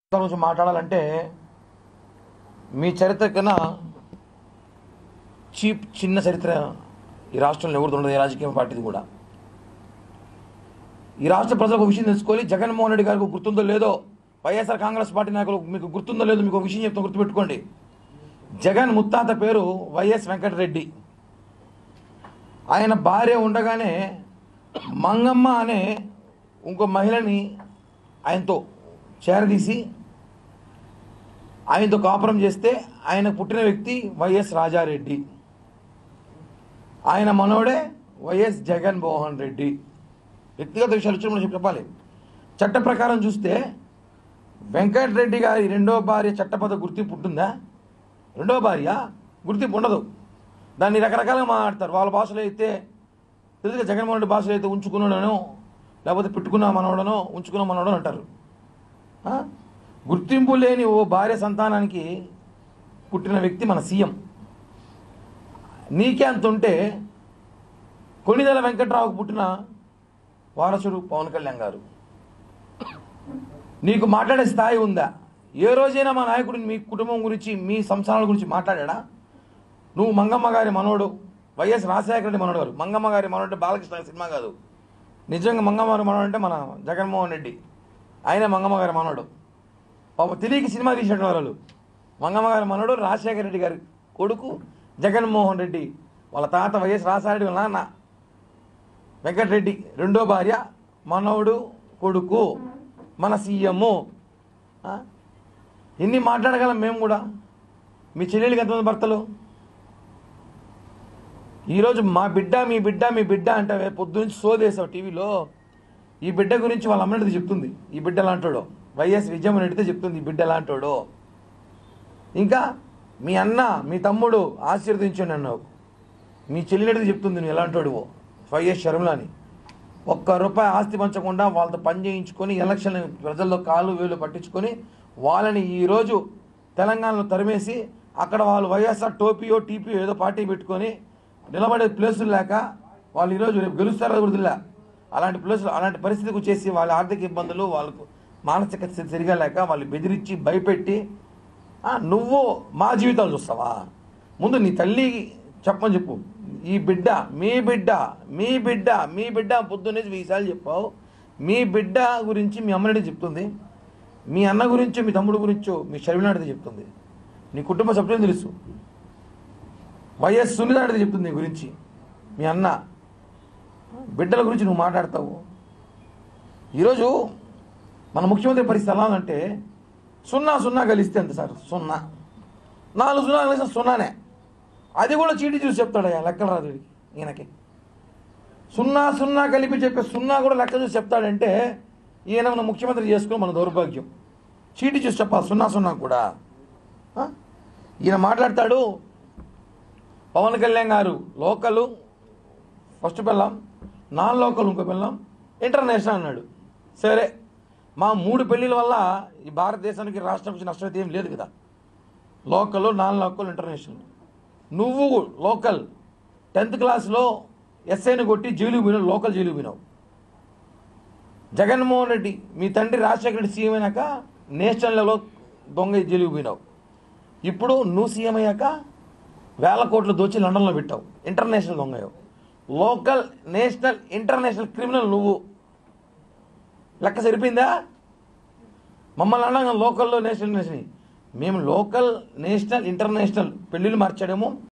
గురించి మాట్లాడాలంటే మీ చరిత్ర కన్నా చీప్ చిన్న చరిత్ర ఈ రాష్ట్రంలో ఎవరిది ఉండదు ఏ రాజకీయ పార్టీది కూడా ఈ రాష్ట్ర ప్రజలకు ఒక విషయం తెలుసుకోవాలి జగన్మోహన్ రెడ్డి గారికి గుర్తుందో లేదో వైఎస్ఆర్ కాంగ్రెస్ పార్టీ నాయకులు మీకు గుర్తుందో లేదో మీకు ఒక విషయం చెప్తాను గుర్తుపెట్టుకోండి జగన్ ముత్తాత పేరు వైఎస్ వెంకటరెడ్డి ఆయన భార్య ఉండగానే మంగమ్మ అనే ఇంకో మహిళని ఆయనతో చేరదీసి ఆయనతో కాపురం చేస్తే ఆయన పుట్టిన వ్యక్తి వైఎస్ రాజారెడ్డి ఆయన మనోడే వైఎస్ జగన్మోహన్ రెడ్డి వ్యక్తిగత విషయాలు వచ్చి మనం చెప్పాలి చట్ట ప్రకారం చూస్తే వెంకటరెడ్డి గారి రెండో భార్య చట్టబద్ధ గుర్తింపు ఉంటుందా రెండో భార్య గుర్తింపు ఉండదు దాన్ని రకరకాలుగా మాట్లాడతారు వాళ్ళ భాషలో అయితే తెలుసుగా జగన్మోహన్ రెడ్డి భాషలో అయితే ఉంచుకున్నాడనో లేకపోతే పెట్టుకున్న మనవడనో ఉంచుకున్న మనవడనో అంటారు ఆ? గుర్తింపు లేని ఓ భార్య సంతానానికి పుట్టిన వ్యక్తి మన సీఎం నీకే అంత ఉంటే కొణిదెల వెంకట్రావుకు పుట్టిన వారసుడు పవన్ కళ్యాణ్ గారు నీకు మాట్లాడే స్థాయి ఉందా ఏ రోజైనా మా నాయకుడు మీ కుటుంబం గురించి మీ సంసారాల గురించి మాట్లాడా నువ్వు మంగమ్మ గారి మనోడు వైఎస్ రాజశేఖర రెడ్డి మనోడు గారు మంగమ్మ గారి మనోడు అంటే బాలకృష్ణ గారి సినిమా కాదు నిజంగా మంగమ్మ గారి మనోడు అంటే మన జగన్మోహన్ రెడ్డి ఆయనే మంగమ్మ గారి మనోడు పాప తెలియక సినిమా తీసేట వాళ్ళు మంగమ్మ గారి మనోడు రాజశేఖర రెడ్డి గారి కొడుకు జగన్మోహన్ రెడ్డి వాళ్ళ తాత వైఎస్ రాజశేఖర రెడ్డి వాళ్ళ నాన్న వెంకటరెడ్డి రెండో భార్య మనవడు కొడుకు మన సీఎం ఎన్ని మాట్లాడగలం మేము కూడా మీ చెల్లెలకి ఎంతమంది భర్తలు ఈరోజు మా బిడ్డ మీ బిడ్డ మీ బిడ్డ అంటే పొద్దునుంచి సోదేశావు టీవీలో ఈ బిడ్డ గురించి వాళ్ళ అమ్మనిది చెప్తుంది ఈ బిడ్డ ఎలాంటోడో వైఎస్ విజయమ్మని అడిగితే చెప్తుంది ఈ బిడ్డ ఎలాంటోడో ఇంకా మీ అన్న మీ తమ్ముడు ఆశీర్వదించండి అన్నావు మీ చెల్లినడిది చెప్తుంది నువ్వు ఎలాంటోడువో వైఎస్ షర్మిలాని ఒక్క రూపాయి ఆస్తి పంచకుండా వాళ్ళతో పని చేయించుకొని ఎలక్షన్ ప్రజల్లో కాలు వేలు పట్టించుకొని వాళ్ళని ఈరోజు తెలంగాణలో తరిమేసి అక్కడ వాళ్ళు వైఎస్ఆర్ టోపీయో టీపీయో ఏదో పార్టీ పెట్టుకొని నిలబడే ప్లేసులు లేక వాళ్ళు ఈరోజు రేపు గెలుస్తారో వృద్ధులే అలాంటి ప్లేసులు అలాంటి పరిస్థితికి వచ్చేసి వాళ్ళ ఆర్థిక ఇబ్బందులు వాళ్ళకు మానసిక స్థితి సరిగా లేక వాళ్ళు బెదిరించి భయపెట్టి ఆ, నువ్వు మా జీవితాలు చూస్తావా ముందు నీ తల్లి చెప్పని చెప్పు ఈ బిడ్డ మీ బిడ్డ మీ బిడ్డ మీ బిడ్డ పొద్దున్నేసి వీసార్లు చెప్పావు మీ బిడ్డ గురించి మీ అమ్మనడి చెప్తుంది మీ అన్న గురించో మీ తమ్ముడు గురించో మీ షర్మినాడితే చెప్తుంది నీ కుటుంబ సభ్యులు తెలుసు వైఎస్ సునీతాడితే చెప్తుంది నీ గురించి మీ అన్న బిడ్డల గురించి నువ్వు మాట్లాడతావు ఈరోజు మన ముఖ్యమంత్రి పరిస్థితి ఎలా ఉందంటే సున్నా సున్నా కలిస్తే ఎంత సార్ సున్నా నాలుగు సున్నా కలిస్తే సున్నానే అది కూడా చీటీ చూసి చెప్తాడయ్యా లెక్కలు రాదు వీడికి ఈయనకి సున్నా సున్నా కలిపి చెప్పే సున్నా కూడా లెక్క చూసి చెప్తాడంటే ఈయన మన ముఖ్యమంత్రి చేసుకుని మన దౌర్భాగ్యం చీటీ చూసి చెప్పాలి సున్నా సున్నా కూడా ఆ? ఈయన మాట్లాడతాడు పవన్ కళ్యాణ్ గారు లోకలు ఫస్ట్ పిల్లం నాన్ లోకల్ ఇంకో పిల్లం ఇంటర్నేషనల్ అన్నాడు సరే మా మూడు పెళ్ళిళ్ళ వల్ల ఈ భారతదేశానికి రాష్ట్రానికి నష్టం అయితే ఏం లేదు కదా లోకల్ నాన్ లోకల్ ఇంటర్నేషనల్ నువ్వు లోకల్ టెన్త్ క్లాస్లో ఎస్ఐని కొట్టి జైలు పోయినావు లోకల్ జైలు పోయినావు జగన్మోహన్ రెడ్డి మీ తండ్రి రాజశేఖర రెడ్డి సీఎం అయినాక నేషనల్ లెవెల్లో దొంగ జైలుకు పోయినావు ఇప్పుడు నువ్వు సీఎం అయ్యాక వేల కోట్లు దోచి లండన్లో పెట్టావు ఇంటర్నేషనల్ దొంగయ్యావు లోకల్ నేషనల్ ఇంటర్నేషనల్ క్రిమినల్ నువ్వు లెక్క సరిపోయిందా మమ్మల్ని అన్నా లోకల్లో నేషనల్ నేషనల్ మేము లోకల్ నేషనల్ ఇంటర్నేషనల్ పెళ్ళిళ్ళు మార్చాడేమో